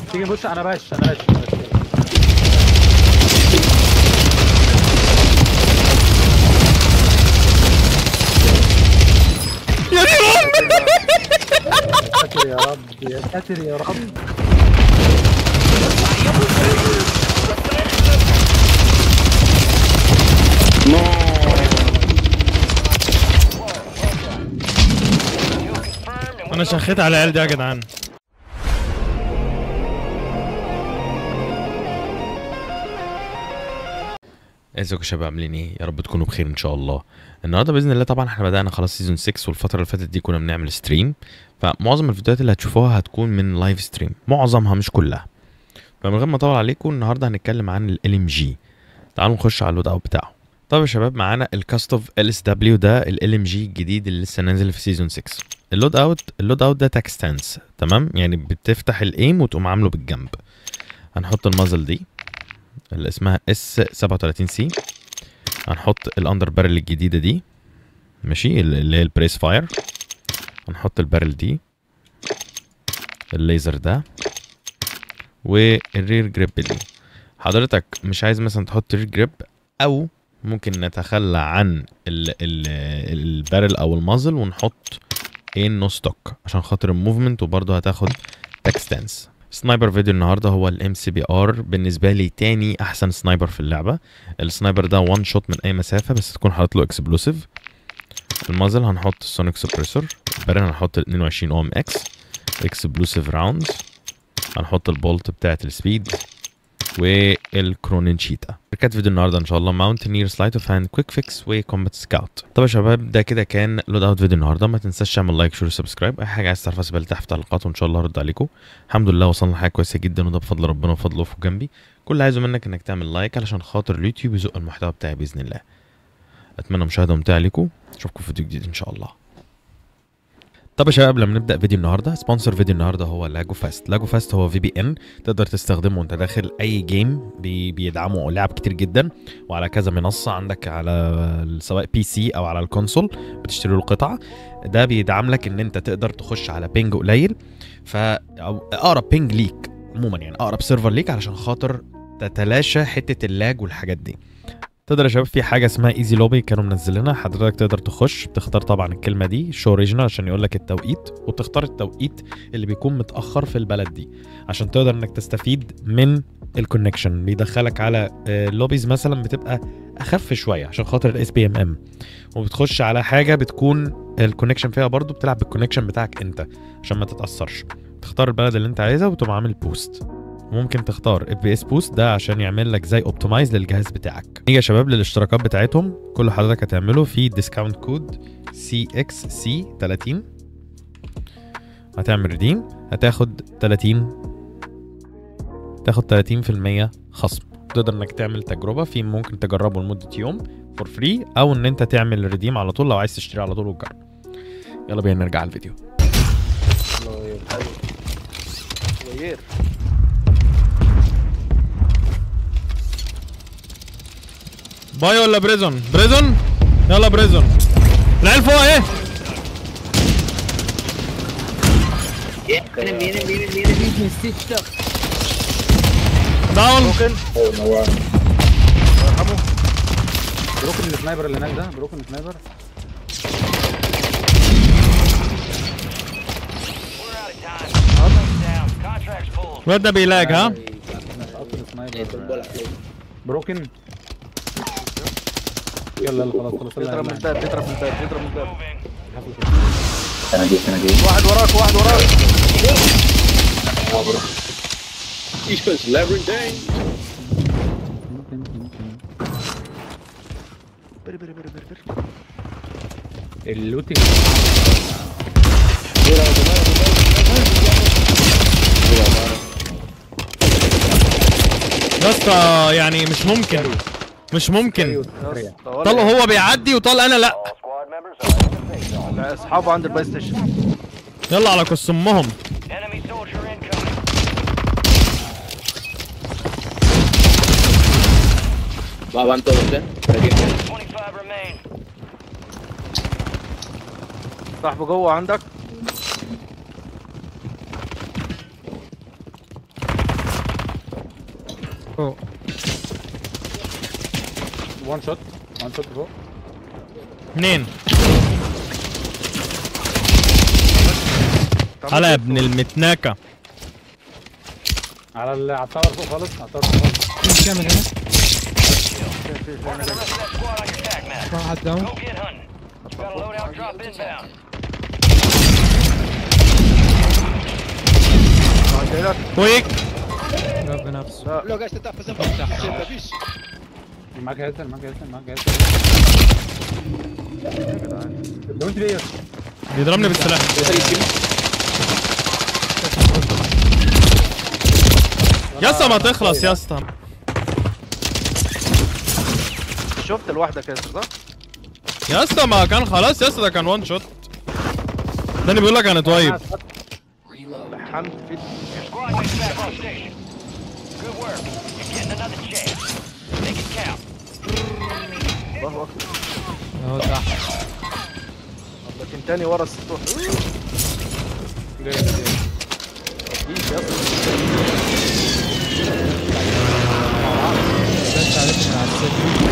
تيجي بص انا باش انا باش أنا باش. يا دين يا ساتر يا رب يا ساتر يا رب انا شخيت على العيال دي يا جدعان ازيكم يا شباب عاملين ايه يا رب تكونوا بخير ان شاء الله النهارده باذن الله طبعا احنا بدانا خلاص سيزون 6 والفتره اللي فاتت دي كنا بنعمل ستريم فمعظم الفيديوهات اللي هتشوفوها هتكون من لايف ستريم معظمها مش كلها فمن غير ما اطول عليكم النهارده هنتكلم عن ال ام جي تعالوا نخش على اللود اوت بتاعه طب يا شباب معانا الكاستوف ال اس دبليو ده ال ام جي الجديد اللي لسه نازل في سيزون 6 اللود اوت اللود اوت ده تكستانس تمام يعني بتفتح الايم وتقوم عامله بالجنب هنحط المازل دي اللي اسمها اس 37 سي هنحط الاندر بارل الجديده دي ماشي اللي هي البريس فاير هنحط البارل دي الليزر ده والرير جريب دي حضرتك مش عايز مثلا تحط رير جريب او ممكن نتخلى عن ال ال البارل او المازل ونحط ايه نو ستوك عشان خاطر الموفمنت وبرضه هتاخد تكستانس سنايبر فيديو النهارده هو الام سي بي ار بالنسبه لي تاني احسن سنايبر في اللعبه السنايبر ده وان شوت من اي مسافه بس تكون حاطط له اكسبلوسيف المازل هنحط السونيك سبريسور البارل هنحط ال 22 او ام اكس اكسبلوسيف راوندز هنحط البولت بتاعت السبيد والكرونين شيتا كانت فيديو النهارده ان شاء الله ماونتينير سلايت اوف هاند كويك فيكس وكومبات سكاوت طب يا شباب ده كده كان لود اوت فيديو النهارده ما تنساش تعمل لايك شير وسبسكرايب اي حاجه عايز تعرفها سيبها لي تحت في التعليقات وان شاء الله هرد عليكم الحمد لله وصلنا لحاجه كويسه جدا وده بفضل ربنا وفضله في جنبي كل اللي عايزه منك انك تعمل لايك علشان خاطر اليوتيوب يزق المحتوى بتاعي باذن الله اتمنى مشاهده ممتعه ليكم اشوفكم في فيديو جديد ان شاء الله طب يا شباب قبل ما نبدا فيديو النهارده سبونسر فيديو النهارده هو لاجو فاست لاجو فاست هو في بي ان تقدر تستخدمه وانت داخل اي جيم بي بيدعموا لعب كتير جدا وعلى كذا منصه عندك على سواء بي سي او على الكونسول بتشتري له قطعه ده بيدعم لك ان انت تقدر تخش على بينج قليل ف أو اقرب بينج ليك عموما يعني اقرب سيرفر ليك علشان خاطر تتلاشى حته اللاج والحاجات دي تقدر يا شباب في حاجه اسمها ايزي لوبي كانوا منزلينها حضرتك تقدر تخش بتختار طبعا الكلمه دي شو اوريجينال عشان يقول لك التوقيت وتختار التوقيت اللي بيكون متاخر في البلد دي عشان تقدر انك تستفيد من الكونكشن بيدخلك على لوبيز مثلا بتبقى اخف شويه عشان خاطر الاس بي ام ام وبتخش على حاجه بتكون الكونكشن فيها برضو بتلعب بالكونكشن بتاعك انت عشان ما تتاثرش تختار البلد اللي انت عايزها وتقوم عامل بوست ممكن تختار اف بي اس بوست ده عشان يعمل لك زي اوبتمايز للجهاز بتاعك نيجي يا شباب للاشتراكات بتاعتهم كل حضرتك هتعمله في ديسكاونت كود سي اكس سي 30 هتعمل ريديم هتاخد 30 تاخد 30% خصم تقدر انك تعمل تجربه في ممكن تجربه لمده يوم فور فري او ان انت تعمل ريديم على طول لو عايز تشتري على طول وتجرب يلا بينا نرجع على الفيديو وير باي ولا بريزون بريزون يلا بريزون العيال فوق اهي Enemy, enemy, enemy, enemy. He's stitched up. داون ممكن ارحمه بروكن السنايبر اللي هناك ده بروكن السنايبر الواد ده بيلاج ها قطر لقيت السنايبر البول عليك. بروكن يلا يلا خلاص خلاص يلا بيضرب من الباب بيضرب من الباب بيضرب من الباب انا جيت انا جيت واحد وراك واحد وراك He spent labyrinth day. بري بري بري بري بري اللوتنج يا اسطى يعني مش ممكن مش ممكن طلق هو بيعدي وطلق انا لا لا اصحابه عند البلاي ستيشن يلا على كس امهم Enemy soldier incoming. Va, van todos, eh. Aquí. 25 remain. صاحبه جوه عندك فوق وان شوت وان شوت فوق اتنين هلا يا ابن المتناكة على ال- على التاور فوق خالص على التاور فوق خالص في كامل هنا Working the rest of that squad on your attack map. واحد داون Go get hunting. Got a loadout drop inbound. آه، جاي لك ويك ضرب بنفسه Lo que está fazendo تحت fixe. معاك هيلتن معاك هيلتن معاك هيلتن لو انت ليه بيضربني بالسلاح يا اسطى ما تخلص يا اسطى شفت لوحدك يا ياسر صح؟ يا اسطى ما كان خلاص يا اسطى ده كان وان شوت تاني بيقول لك انا طيب حمد في Your squad mates back on station. Good work. You're getting another chance. Make it count. الله اكبر اهو تحت لكن تاني ورا السطوح مفيش يا اسطى بس عرفت من على السلم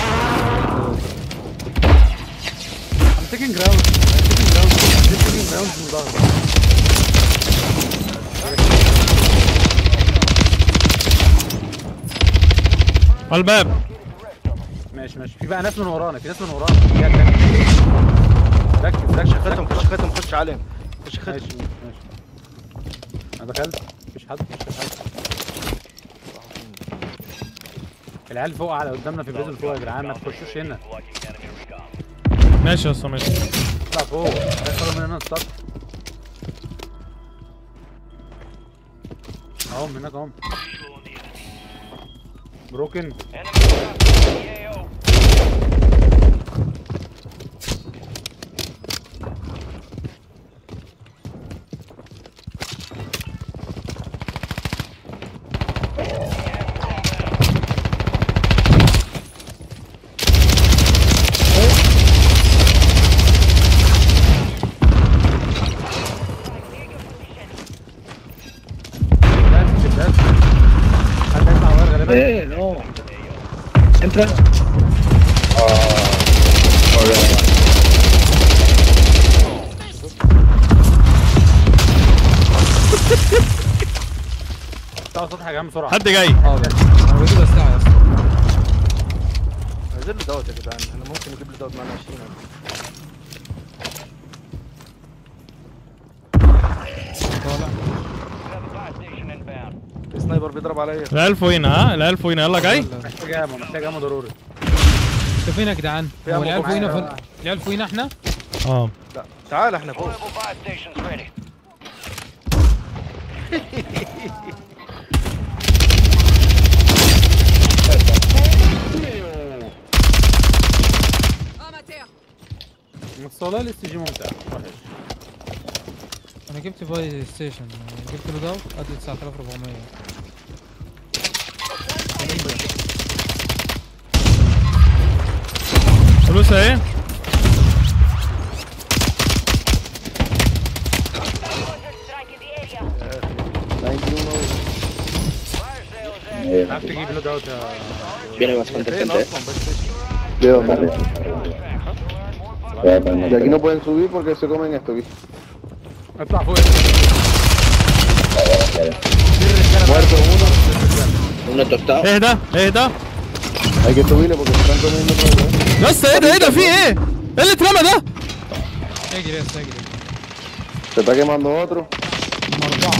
I'm taking ground I'm taking ground I'm taking ground من ظهري على الباب ماشي ماشي في بقى ناس من ورانا في ناس من ورانا بجد ركز ركز ختم خش ختم خش عليهم خش ختم ماشي ماشي انا دخلت مفيش حد مفيش حد العيال فوق على قدامنا في البيت اللي فوق يا جدعان ما تخشوش هنا ماشي يا اسطى ماشي اطلع فوق هيدخلوا من هنا السطح اهو من هناك اهو بروكن Enemy drop EAO. بس بس حد هيطلع ورا غالبا Eh, no. Entra. اطلع السطح يا جدعان بسرعه حد جاي اه بس انا بجيب الساعة يا اسطى عايزين له دوت يا جدعان احنا ممكن نجيب له دوت معانا 20 طالع Another buy station inbound. في سنايبر بيضرب عليا العيال فوقينا ها العيال فوقينا يلا جاي محتاج امو محتاج امو ضروري شايفين يا جدعان في هو أمو العيال فوق فوقينا معايا. فوق- العيال فوقينا احنا اه لا تعال احنا فوق Deployable buy stations ready. الصلاة الاس جي ممتع وحش انا جبت باي ستيشن جبت له داون ادي 9400 فلوسها ايه عارف تجيب له دوت يا Viene bastante فين gente. اصلا بس Veo, vale. De aquí no pueden subir porque se comen esto. ¿viste? اطلع فوق Muerto uno. Uno tostado. ايه ده ايه ده Hay que subirle porque se están comiendo todo. يا اسطى ايه ده ايه ده في ايه ايه اللي اترمى ده اجري يا اسطى اجري Se está quemando otro. هم اربعة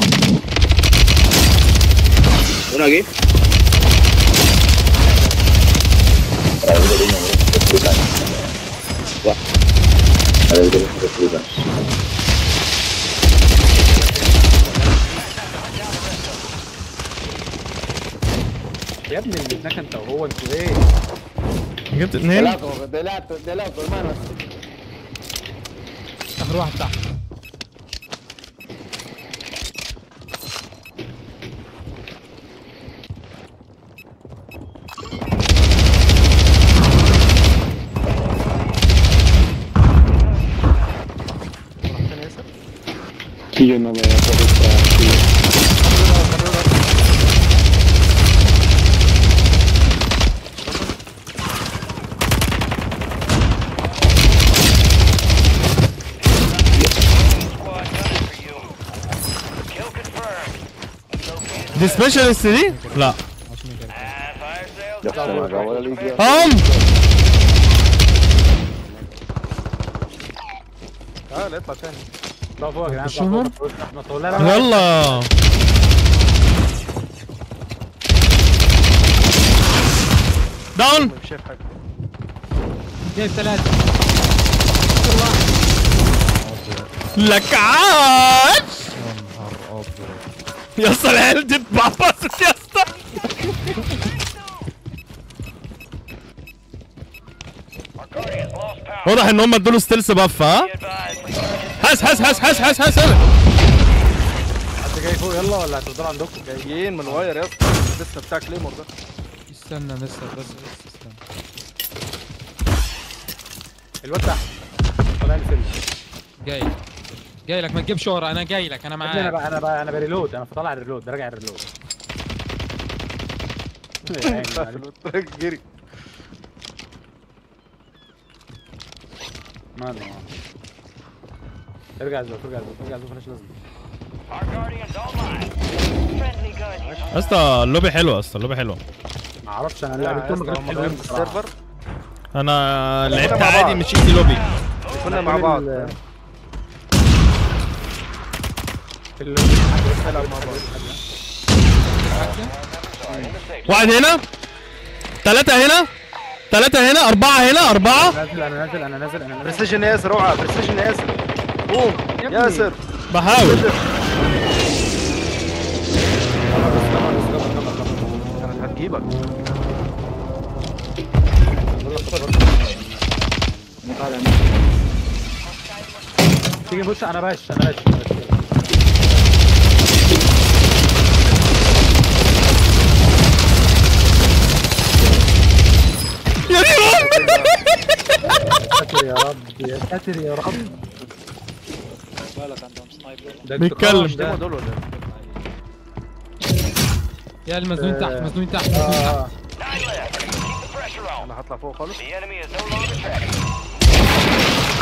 Uno aquí. يا ابني اللي اتنكى انت وهو انتوا ايه جبت De اتنين lato, de lato, de lato, hermano. اخر واحد تحت رحت ياسر Sí, yo no me voy a دي سبيشالست دي؟ لا عشان يجرب. Ah, fire sales Ya se me acabó la liquia. هم تعال اطلع تاني طلعوا فوق يا جدعان شنو؟ طلعوا فوق احنا طلعوا لا لا لا يلا داون مش شايف حاجه جايب ثلاثة لك عاش يا نهار ابيض يا اسطى العيال دي اتبعبصت يا اسطى Our Guardians lost power. واضح ان هم ادوا له ستيلز باف ها Be advised, we are حس حس حس حس حس حس حد جاي فوق يلا ولا هتفضلوا عندكم جايين من واير يا اسطى الاسم بتاع كليمور ده استنى لسه بس بس استنى الواد تحت طالع لي فيلم جاي لك جاي لك ما تجيبش ورا انا جاي لك انا يا ابني انا معاك بقى انا بقى انا بريلود انا طالع الريلود براجع الريلود يا عيني معلش. جري ماله ارجع الزوف ارجع الزوف ارجع الزوف مالهاش لازمه Our Guardians online. Friendly Guardians. يا اسطى اللوبي حلوه يا اسطى اللوبي حلوه ما اعرفش انا لا لعبتهم هم غير حلوين حلوين في بصراحه السيرفر انا لعبت مع عادي بعض. مش ايزي لوبي كنا مع بعض ال- ال- نلعب مع بعض واحد هنا ثلاثة هنا ثلاثة هنا أربعة هنا أربعة نازل انا نازل انا نازل انا نازل بريسيجن ياسر اوعى بريسيجن ياسر قوم ابني. ياسر بحاول كانت هتجيبك تيجي بص انا باش انا باش أنا باش. يا دي أمي ساتر يا رب يا ساتر يا رب ده بيتكلم. انتقام ده. هم دول ولا إيه؟ يا المزنون تحت مزنون تحت مزنون تحت اه Nine left. Keep the pressure on. انا هطلع فوق خالص The enemy is no longer tracking.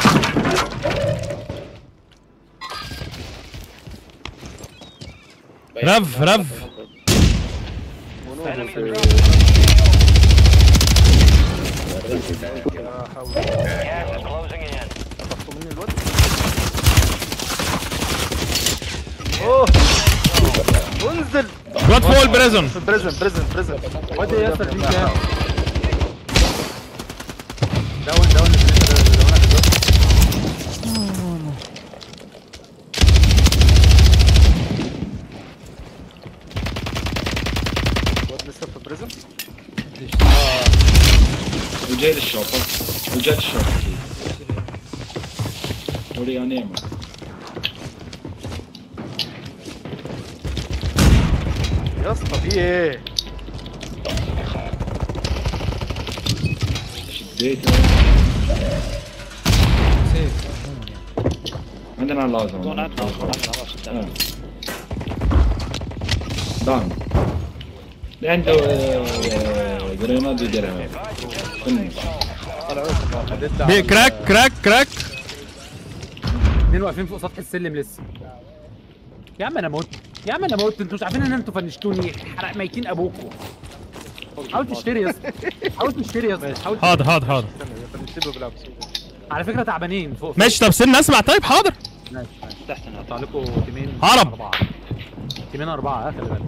رف رف Enemy Sí. يا حول gas is closing in. طفوا مني الواد اوه انزل وات فوق البريزون في بريزن بريزن بريزن ودي يا اسطى في كام داون داون داون الواد لسه في بريزن وجاي للشوطة وجاي للشوطة ولي نعمة يا اسطى في ايه شديته سيف عموما يعني عندنا لازم آه. دان اللي عنده آه، جريناد يديرها فنش. بي كراك كراك كراك اتنين واقفين فوق سطح السلم لسه يا عم انا موت يا عم انا موت انتوا مش عارفين ان انتوا فنشتوني حرق ميتين ابوكوا حاول تشتري يا اسطى حاول تشتري يا اسطى حاول حاضر حاضر حاضر فنشتبه بالعكس على فكره تعبانين فوق ماشي طب سيبني اسمع طيب حاضر ماشي ماشي تحت انا هقطع لكم تيمين عرب. اربعه تيمين اربعه ها خلي بالك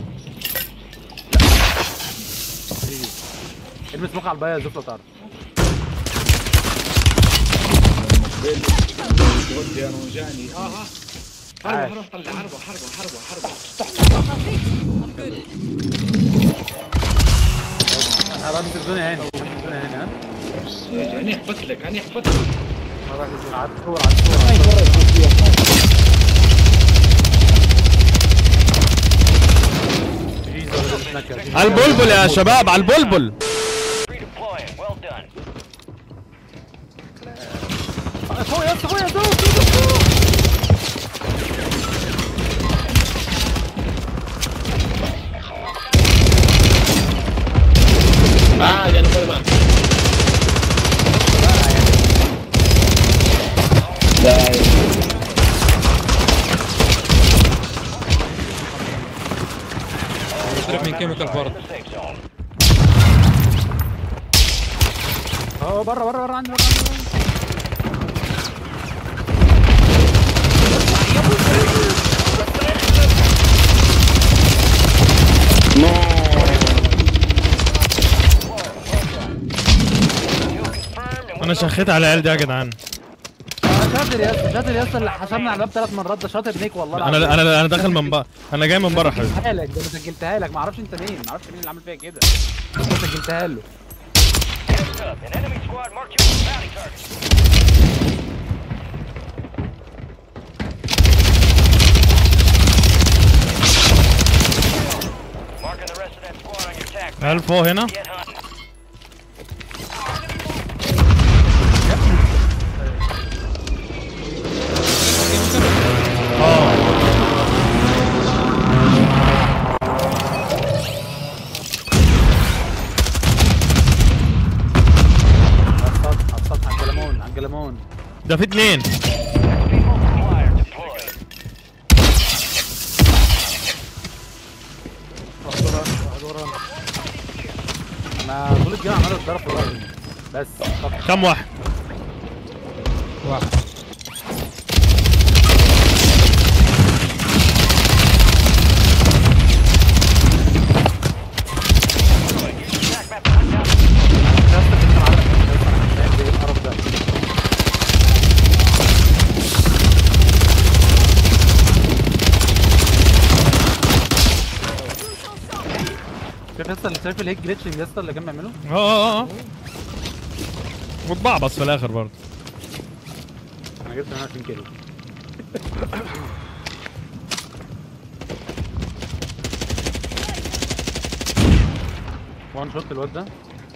ارمي سموك على الباية زفلة تعرف ودي انا وجاني اه اه عاش. حربة حربة طلع حربة حربة حربة حربة انا بمسك الدنيا هنا بمسك الدنيا هنا ها انا يحبط لك انا يحبط لك على الصور على الصور جيزة ولا بتنكر. على البلبل يا شباب على البلبل Redeploying. Well done. فوق يا اسطى فوق يا اسطى فوق، فوق، فوق. Ah, ya no puede más. اضرب من كيميكال برضه The safe zone. اه بره بره بره عندي بره عندي بره. Confirmed and انا شخيت على العيال دي يا جدعان آه، شاطر يا اسطى شاطر يا اسطى اللي حشرنا على الباب ثلاث مرات ده شاطر نيك والله انا العظيم. انا انا داخل من بره انا جاي من بره يا حبيبي سجلتها لك ده انا سجلتها لك ما اعرفش انت مين ما اعرفش مين اللي عامل فيها كده بس أنا سجلتها له heads up. An enemy squad marked you as a bounty target. Marking the rest of that squad on your tack. map. عيال فوق هنا Get hunting. على السطح على السطح على الجلمون على الجلمون ده في اتنين XP multiplier deployed. واحد ورانا واحد ورانا انا طول الجيم عمال اتضرب في الارض بس طب كم واحد واحد Tack map to hunt down شاطر انت معرفش مش فاهم ايه القرف ده شايف يا اسطى شايف الهيك جليتشنج يا اسطى اللي كان بيعمله اه اه اه واتبعبص في الاخر برضه انا جبت 120 كيلو وان شوت الواد ده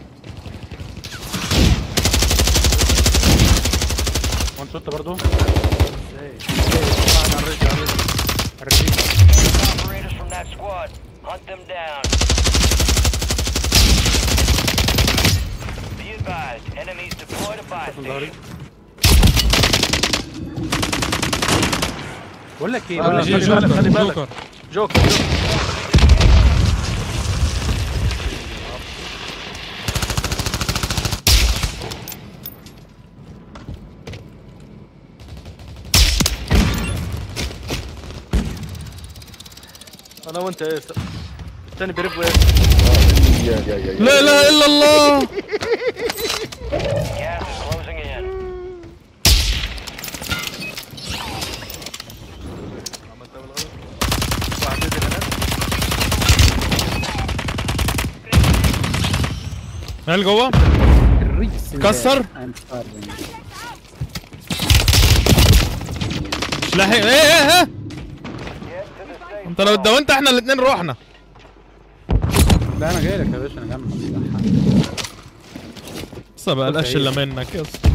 وان شوت برضه ازاي ازاي على الرجل على الرجل الرجل operators from that squad. Hunt them down. Be advised, enemies deployed a buy من ظهري station. بقول لك ايه آه، بقول لك جي- خلي بالك جوكر خلي بالك جوكر جوكر جوكر انا وانت ايه الثاني بيرب ايه يا يا يا لا اله الا الله Gas is closing in. واحد يدي هناك هل جوه الريس كسر؟ مش لاحق ايه ايه ايه انت لو اتدونت احنا الاتنين روحنا لا انا جاي لك يا باشا انا جنبك بس بقى بص القش هي. اللي منك يا اسطى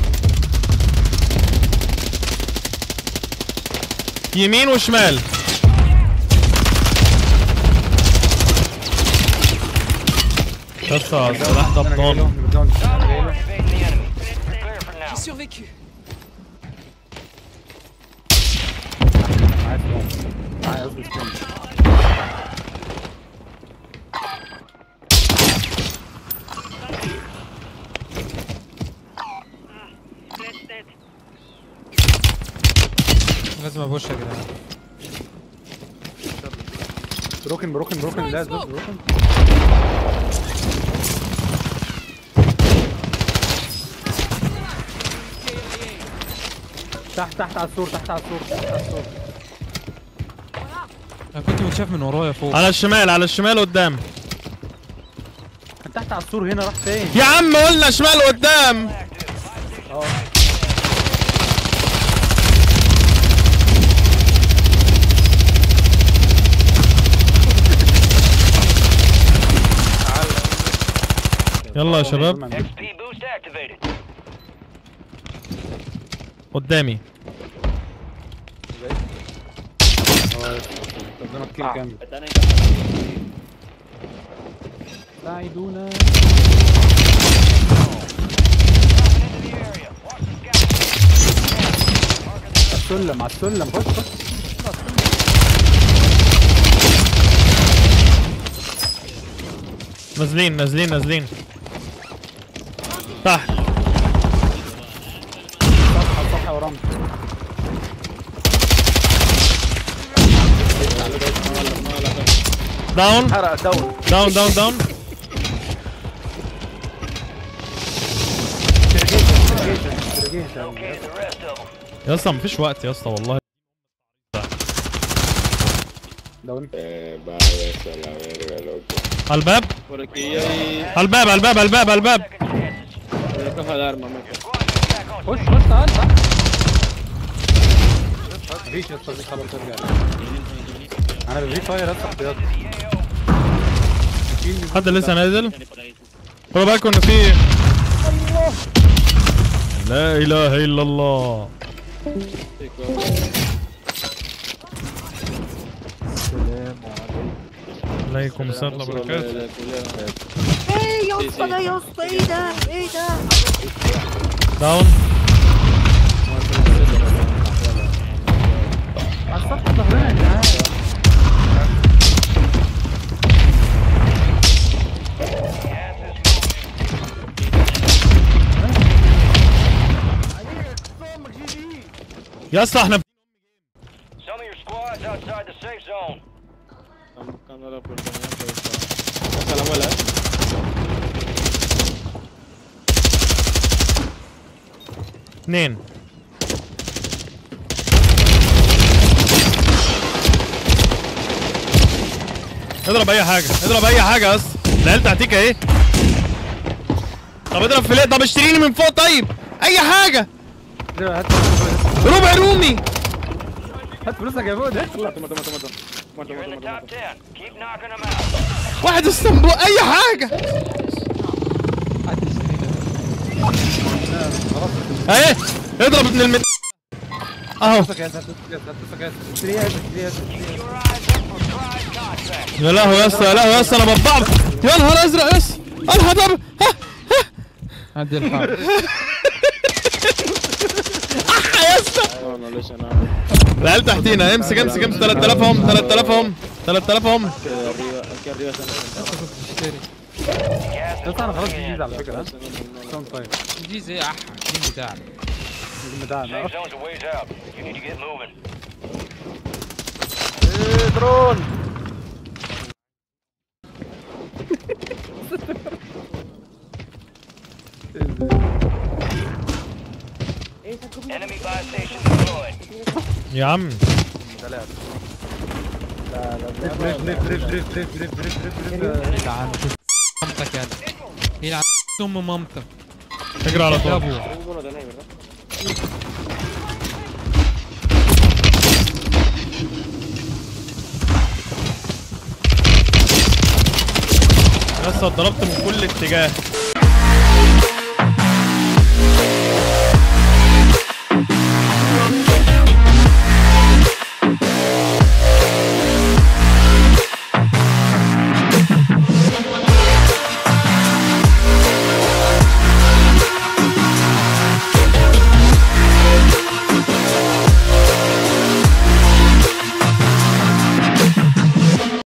يمين وشمال بس السلاح ده انا جاي بطال له بدون انا جاي له Evading the enemy. Clear for now. معايا سبون معايا قصدي سبون لازم ابوش يا جدعان بروكن بروكن بروكن لا زود بروكن تحت تحت على السور تحت على السور تحت على السور انا كنت متشاف من ورايا فوق على الشمال على الشمال قدام كان تحت على السور هنا راح فين؟ يا عم قلنا شمال قدام يلا يا شباب XP boost activated. قدامي قدامك كيل كامل ساعدونا Into the area. Watch the scout. السلم على السلم خش خش نازلين نازلين نازلين تحت صح صح يا رامي داون حرق داون داون داون داون Okay, the rest of them. يا اسطى مفيش وقت يا اسطى والله داون Eh, vaya a la verga, loco. على الباب Por aquí hay. على الباب على الباب على الباب على الباب Una caja de armas, meco. خش خش تعال تعال مفيش يا اسطى مفيش خبر ترجع انا بفري فاير يا اسطى احتياطي حد لسه نازل خدوا بالكم ان في لا اله الا الله عليكم السلام ورحمه الله وبركاته ايه يا اسطى ده يا اسطى ايه ده ايه ده داون على السطح ظهرنا يا جدعان يا اسطى احنا Some of your squads outside the safe zone. Están buscando la oportunidad de estar. Hasta la muela, eh. اثنين اضرب اي حاجه اضرب اي حاجه يا اسطى العيال تحتيك اهي طب اضرب في ليه طب اشتريني من فوق طيب اي حاجه هات ربع رومي هات فلوسك يا فؤاد هات Mata, mata, mata, mata. Muerto, You're in muerto, the muerto, top muerto. 10. Keep knocking them out. واحد اسطنبول اي حاجه حد يشتري ده اهي اضرب ابن المت اهو فلوسك يا هات فلوسك يا هات فلوسك يا اشتريها اشتريها اشتريها Your eyes up for prize contracts. يا لهوي يا اسطى يا لهوي يا اسطى انا بطبع يا نهار ازرق يا اسطى الحق طب ها عندي الحرب اح يا اسطى No, no le hice nada. العيال تحتينا امسك امسك امسك 3000 هم 3000 هم 3000 هم Que de arriba, aquí arriba están sentados. كنت تشتري Gas بس انا خلاص is جديد moving in. على فكره ها Están en el- ساوند طيب دي زي اح الدين بتاعك الجيم بتاعنا Safe zone's a ways out. You need to get moving. إيه، درون Enemy buy station deployed. يا عم ثلاث دريف دريف دريف دريف دريف دريف دريف دريف دريف يلعن مامتك يا يلعن ام مامتك اجري على يا طول ابو Ninguno tenéis, ¿verdad? يا اسطى اتضربت من كل اتجاه